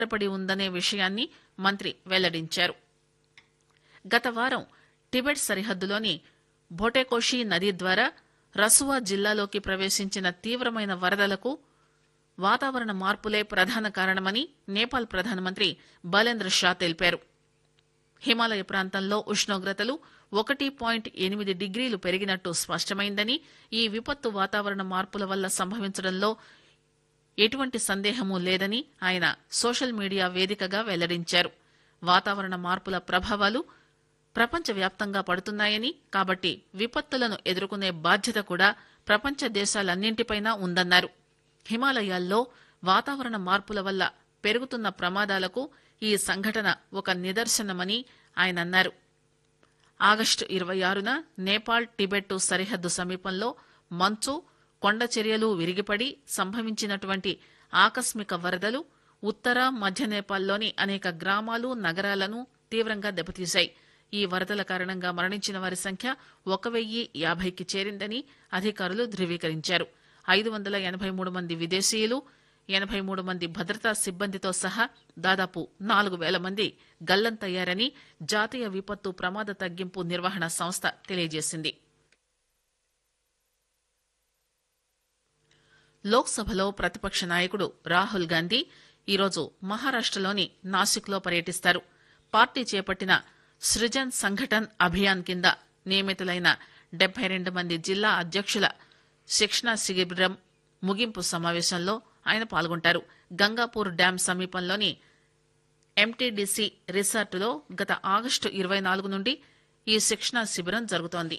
ఆధారపడి ఉందనే విషయాన్ని మంత్రి వెల్లడించారు గత వారం టిబెట్ సరిహద్దులోని భోటేకోషి నది ద్వారా రసువా జిల్లాలోకి ప్రవేశించిన తీవ్రమైన వరదలకు వాతావరణ మార్పులే ప్రధాన కారణమని నేపాల్ ప్రధానమంత్రి బలేంద్ర షా తెలిపారు హిమాలయ ప్రాంతంలో ఉష్ణోగ్రతలు ఒకటి పాయింట్ ఎనిమిది డిగ్రీలు పెరిగినట్టు స్పష్టమైందని ఈ విపత్తు వాతావరణ మార్పుల వల్ల సంభవించడంలో ఎటువంటి సందేహమూ లేదని ఆయన సోషల్ మీడియా వేదికగా వెల్లడించారు వాతావరణ మార్పుల ప్రభావాలు ప్రపంచవ్యాప్తంగా పడుతున్నాయని కాబట్టి విపత్తులను ఎదుర్కొనే బాధ్యత కూడా ప్రపంచ దేశాలన్నింటిపైనా ఉందన్నారు హిమాలయాల్లో వాతావరణ మార్పుల వల్ల పెరుగుతున్న ప్రమాదాలకు ఈ సంఘటన ఒక నిదర్శనమని ఆయన అన్నారు ఆగస్టు ఇరవై ఆరున నేపాల్ టిబెట్ సరిహద్దు సమీపంలో మంచు కొండ చర్యలు విరిగిపడి సంభవించినటువంటి ఆకస్మిక వరదలు ఉత్తర మధ్య నేపాల్లోని అనేక గ్రామాలు నగరాలను తీవ్రంగా దెబ్బతీశాయి ఈ వరదల కారణంగా మరణించిన వారి సంఖ్య ఒక వెయ్యి యాభైకి చేరిందని అధికారులు ధృవీకరించారు ఐదు వందల ఎనభై మూడు మంది విదేశీయులు ఎనభై మూడు మంది భద్రతా సిబ్బందితో సహా దాదాపు నాలుగు వేల మంది గల్లంతయ్యారని జాతీయ విపత్తు ప్రమాద తగ్గింపు నిర్వహణ సంస్థ తెలియజేసింది లోక్సభలో ప్రతిపక్ష నాయకుడు రాహుల్ గాంధీ ఈరోజు మహారాష్టలోని నాసిక్లో పర్యటిస్తారు పార్టీ చేపట్టిన సృజన్ సంఘటన్ అభియాన్ కింద నియమితులైన డెబ్బై రెండు మంది జిల్లా అధ్యక్షుల శిక్షణా శిబిరం ముగింపు సమావేశంలో ఆయన పాల్గొంటారు గంగాపూర్ డ్యాం సమీపంలోని ఎంటీడీసీ రిసార్టులో గత ఆగస్టు ఇరవై నాలుగు నుండి ఈ శిక్షణా శిబిరం జరుగుతోంది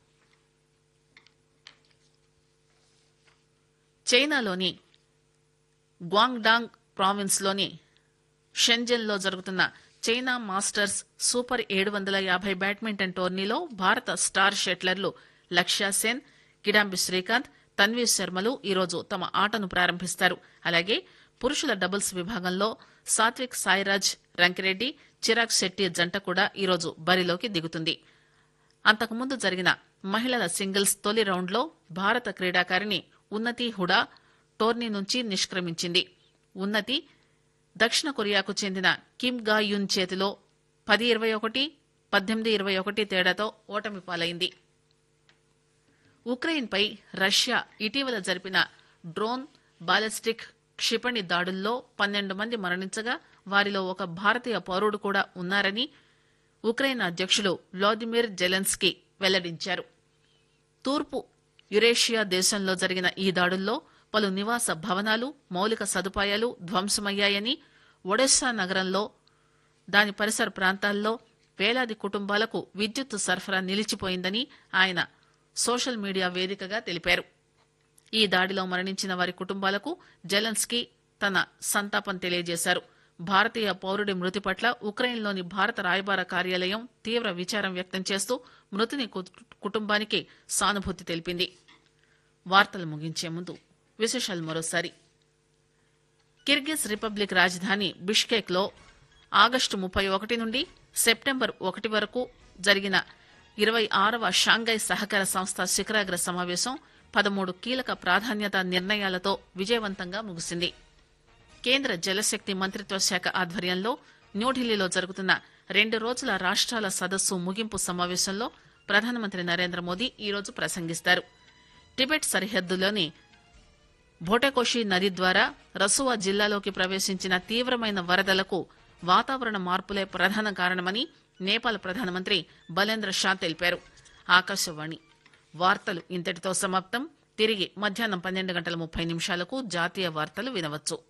చైనాలోని గ్వాంగ్డాంగ్ ప్రావిన్స్ లోని షెంజెన్లో జరుగుతున్న చైనా మాస్టర్స్ సూపర్ ఏడు వందల యాభై బ్యాడ్మింటన్ టోర్నీలో భారత స్టార్ షెట్లర్లు లక్ష్య సేన్ కిడాంబి శ్రీకాంత్ తన్వీ శర్మలు ఈరోజు తమ ఆటను ప్రారంభిస్తారు అలాగే పురుషుల డబుల్స్ విభాగంలో సాత్విక్ సాయిరాజ్ రంకిరెడ్డి చిరాగ్ శెట్టి జంట కూడా ఈరోజు బరిలోకి దిగుతుంది అంతకుముందు జరిగిన మహిళల సింగిల్స్ తొలి రౌండ్లో భారత క్రీడాకారిణి ఉన్నతి హుడా టోర్నీ నుంచి నిష్క్రమించింది ఉన్నతి దక్షిణ కొరియాకు చెందిన కిమ్ గా యున్ చేతిలో పది ఇరవై ఒకటి పద్దెనిమిది ఇరవై ఒకటి తేడాతో ఓటమి పాలైంది ఉక్రెయిన్పై రష్యా ఇటీవల జరిపిన డ్రోన్ బాలిస్టిక్ క్షిపణి దాడుల్లో పన్నెండు మంది మరణించగా వారిలో ఒక భారతీయ పౌరుడు కూడా ఉన్నారని ఉక్రెయిన్ అధ్యక్షులు వ్లాదిమిర్ జెలెన్స్కీ వెల్లడించారు తూర్పు యురేషియా దేశంలో జరిగిన ఈ దాడుల్లో పలు నివాస భవనాలు మౌలిక సదుపాయాలు ధ్వంసమయ్యాయని ఒడెస్సా నగరంలో దాని పరిసర ప్రాంతాల్లో వేలాది కుటుంబాలకు విద్యుత్ సరఫరా నిలిచిపోయిందని ఆయన సోషల్ మీడియా వేదికగా తెలిపారు ఈ దాడిలో మరణించిన వారి కుటుంబాలకు జెలెన్స్కీ తన సంతాపం తెలియజేశారు భారతీయ పౌరుడి మృతి పట్ల ఉక్రెయిన్లోని భారత రాయబార కార్యాలయం తీవ్ర విచారం వ్యక్తం చేస్తూ మృతుని కు- కుటుంబానికి సానుభూతి తెలిపింది వార్తలు ముగించే ముందు విశేషాలు మరోసారి కిర్గిజ్ రిపబ్లిక్ రాజధాని బిష్కేక్ లో ఆగస్టు ముప్పై ఒకటి నుండి సెప్టెంబర్ ఒకటి వరకు జరిగిన ఇరవై ఆరవ షాంఘై సహకార సంస్థ శిఖరాగ్ర సమావేశం పదమూడు కీలక ప్రాధాన్యత నిర్ణయాలతో విజయవంతంగా ముగిసింది కేంద్ర జలశక్తి మంత్రిత్వ శాఖ ఆధ్వర్యంలో న్యూఢిల్లీలో జరుగుతున్న రెండు రోజుల రాష్ట్రాల సదస్సు ముగింపు సమావేశంలో ప్రధానమంత్రి నరేంద్ర మోదీ ఈరోజు ప్రసంగిస్తారు టిబెట్ సరిహద్దులోని భోటకోషి నది ద్వారా రసువా జిల్లాలోకి ప్రవేశించిన తీవ్రమైన వరదలకు వాతావరణ మార్పులే ప్రధాన కారణమని నేపాల్ ప్రధానమంత్రి బలేంద్ర షా తెలిపారు ఆకాశవాణి వార్తలు ఇంతటితో సమాప్తం తిరిగి మధ్యాహ్నం పన్నెండు గంటల ముప్పై నిమిషాలకు జాతీయ వార్తలు వినవచ్చు